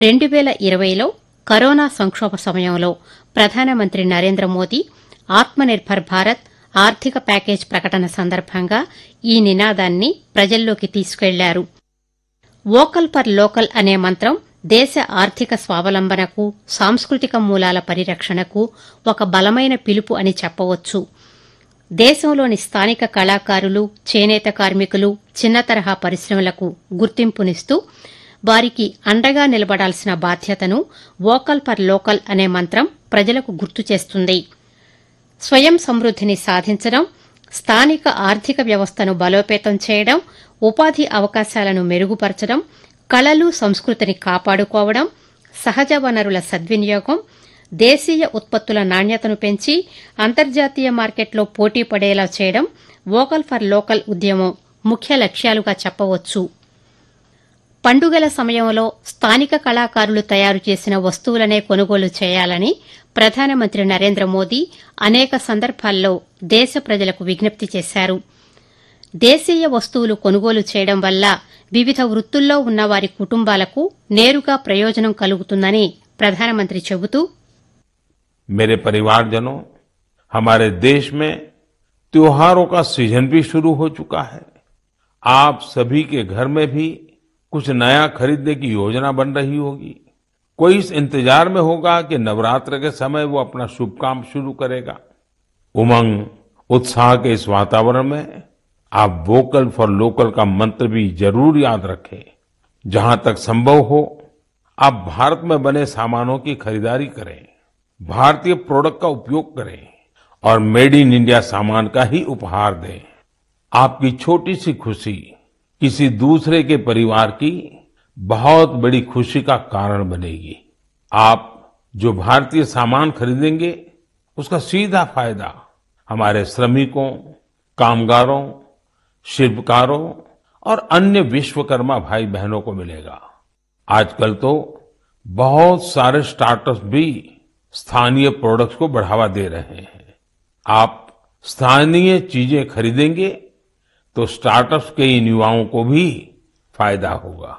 రెండు వేల ఇరవైలో కరోనా సంక్షోభ సమయంలో ప్రధానమంత్రి నరేంద్ర మోదీ ఆత్మనిర్భర్ భారత్ ఆర్థిక ప్యాకేజ్ ప్రకటన సందర్భంగా ఈ నినాదాన్ని ప్రజల్లోకి తీసుకెళ్లారు వోకల్ ఫర్ లోకల్ అనే మంత్రం దేశ ఆర్థిక స్వావలంబనకు సాంస్కృతిక మూలాల పరిరక్షణకు ఒక బలమైన పిలుపు అని చెప్పవచ్చు దేశంలోని స్థానిక కళాకారులు చేనేత కార్మికులు చిన్న తరహా పరిశ్రమలకు గుర్తింపునిస్తూ వారికి అండగా నిలబడాల్సిన బాధ్యతను వోకల్ ఫర్ లోకల్ అనే మంత్రం ప్రజలకు గుర్తు చేస్తుంది స్వయం సమృద్దిని సాధించడం స్థానిక ఆర్థిక వ్యవస్థను బలోపేతం చేయడం ఉపాధి అవకాశాలను మెరుగుపరచడం కళలు సంస్కృతిని కాపాడుకోవడం సహజ వనరుల సద్వినియోగం దేశీయ ఉత్పత్తుల నాణ్యతను పెంచి అంతర్జాతీయ మార్కెట్లో పోటీ పడేలా చేయడం వోకల్ ఫర్ లోకల్ ఉద్యమం ముఖ్య లక్ష్యాలుగా చెప్పవచ్చు పండుగల సమయంలో స్థానిక కళాకారులు తయారు చేసిన వస్తువులనే కొనుగోలు చేయాలని ప్రధానమంత్రి నరేంద్ర మోదీ అనేక సందర్భాల్లో దేశ ప్రజలకు విజ్ఞప్తి చేశారు దేశీయ వస్తువులు కొనుగోలు చేయడం వల్ల వివిధ వృత్తుల్లో ఉన్న వారి కుటుంబాలకు నేరుగా ప్రయోజనం కలుగుతుందని ప్రధానమంత్రి చెబుతూ मेरे परिवारजनों हमारे देश में त्योहारों का सीजन भी शुरू हो चुका है आप सभी के घर में भी कुछ नया खरीदने की योजना बन रही होगी कोई इस इंतजार में होगा कि नवरात्र के समय वो अपना शुभ काम शुरू करेगा उमंग उत्साह के इस वातावरण में आप वोकल फॉर लोकल का मंत्र भी जरूर याद रखें जहां तक संभव हो आप भारत में बने सामानों की खरीदारी करें भारतीय प्रोडक्ट का उपयोग करें और मेड इन इंडिया सामान का ही उपहार दें आपकी छोटी सी खुशी किसी दूसरे के परिवार की बहुत बड़ी खुशी का कारण बनेगी आप जो भारतीय सामान खरीदेंगे उसका सीधा फायदा हमारे श्रमिकों कामगारों शिल्पकारों और अन्य विश्वकर्मा भाई बहनों को मिलेगा आजकल तो बहुत सारे स्टार्टअप्स भी स्थानीय प्रोडक्ट्स को बढ़ावा दे रहे हैं आप स्थानीय चीजें खरीदेंगे तो स्टार्टअप्स के इन युवाओं को भी फायदा होगा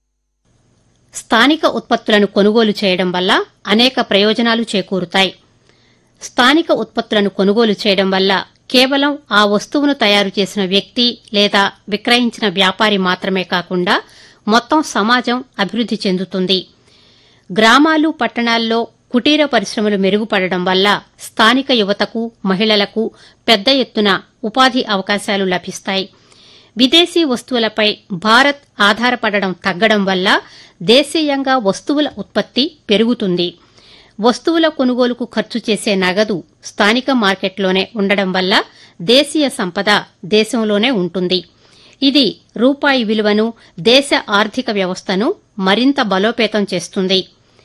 స్థానిక ఉత్పత్తులను కొనుగోలు చేయడం వల్ల అనేక ప్రయోజనాలు చేకూరుతాయి స్థానిక ఉత్పత్తులను కొనుగోలు చేయడం వల్ల కేవలం ఆ వస్తువును తయారు చేసిన వ్యక్తి లేదా విక్రయించిన వ్యాపారి మాత్రమే కాకుండా మొత్తం సమాజం అభివృద్ది చెందుతుంది గ్రామాలు పట్టణాల్లో కుటీర పరిశ్రమలు మెరుగుపడడం వల్ల స్థానిక యువతకు మహిళలకు పెద్ద ఎత్తున ఉపాధి అవకాశాలు లభిస్తాయి విదేశీ వస్తువులపై భారత్ ఆధారపడడం తగ్గడం వల్ల దేశీయంగా వస్తువుల ఉత్పత్తి పెరుగుతుంది వస్తువుల కొనుగోలుకు ఖర్చు చేసే నగదు స్థానిక మార్కెట్లోనే ఉండడం వల్ల దేశీయ సంపద దేశంలోనే ఉంటుంది ఇది రూపాయి విలువను దేశ ఆర్థిక వ్యవస్థను మరింత బలోపేతం చేస్తుంది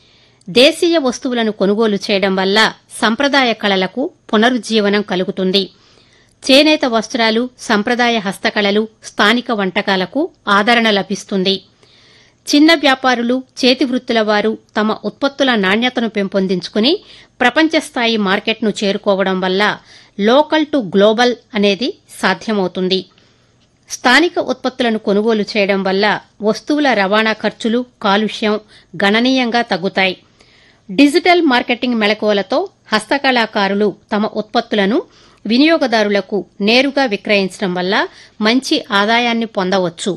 దేశీయ వస్తువులను కొనుగోలు చేయడం వల్ల సంప్రదాయ కళలకు పునరుజ్జీవనం కలుగుతుంది చేనేత వస్త్రాలు సంప్రదాయ హస్తకళలు స్థానిక వంటకాలకు ఆదరణ లభిస్తుంది చిన్న వ్యాపారులు చేతి వృత్తుల వారు తమ ఉత్పత్తుల నాణ్యతను పెంపొందించుకుని ప్రపంచ స్థాయి మార్కెట్ను చేరుకోవడం వల్ల లోకల్ టు గ్లోబల్ అనేది సాధ్యమవుతుంది స్థానిక ఉత్పత్తులను కొనుగోలు చేయడం వల్ల వస్తువుల రవాణా ఖర్చులు కాలుష్యం గణనీయంగా తగ్గుతాయి డిజిటల్ మార్కెటింగ్ మెళకువలతో హస్తకళాకారులు తమ ఉత్పత్తులను వినియోగదారులకు నేరుగా విక్రయించడం వల్ల మంచి ఆదాయాన్ని పొందవచ్చు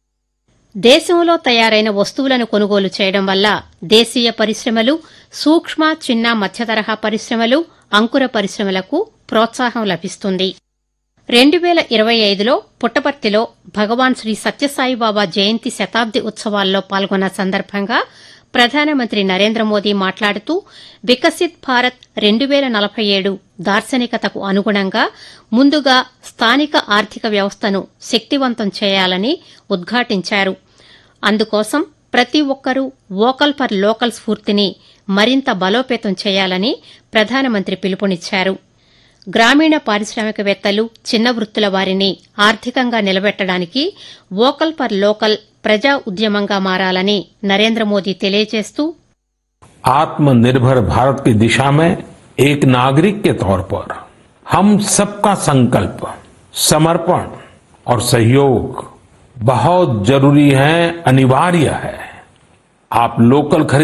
దేశంలో తయారైన వస్తువులను కొనుగోలు చేయడం వల్ల దేశీయ పరిశ్రమలు సూక్ష్మ చిన్న మధ్యతరహా పరిశ్రమలు అంకుర పరిశ్రమలకు ప్రోత్సాహం లభిస్తుంది రెండు వేల ఇరవై ఐదులో పుట్టపర్తిలో భగవాన్ శ్రీ సత్యసాయిబాబా జయంతి శతాబ్ది ఉత్సవాల్లో పాల్గొన్న సందర్భంగా ప్రధానమంత్రి నరేంద్ర మోదీ మాట్లాడుతూ వికసిత్ భారత్ రెండు వేల నలభై ఏడు దార్శనికతకు అనుగుణంగా ముందుగా స్థానిక ఆర్థిక వ్యవస్థను శక్తివంతం చేయాలని ఉద్ఘాటించారు అందుకోసం ప్రతి ఒక్కరూ వోకల్ ఫర్ లోకల్ స్ఫూర్తిని మరింత బలోపేతం చేయాలని ప్రధానమంత్రి పిలుపునిచ్చారు గ్రామీణ పారిశ్రామికవేత్తలు చిన్న వృత్తుల వారిని ఆర్థికంగా నిలబెట్టడానికి వోకల్ ఫర్ లోకల్ ప్రజా ఉద్యమంగా మారాలని నరేంద్ర మోదీ తెలియజేస్తూ आत्मनिर्भर भारत की दिशा में एक नागरिक के तौर पर हम सबका संकल्प समर्पण और सहयोग बहुत जरूरी है अनिवार्य है आप लोकल खरीद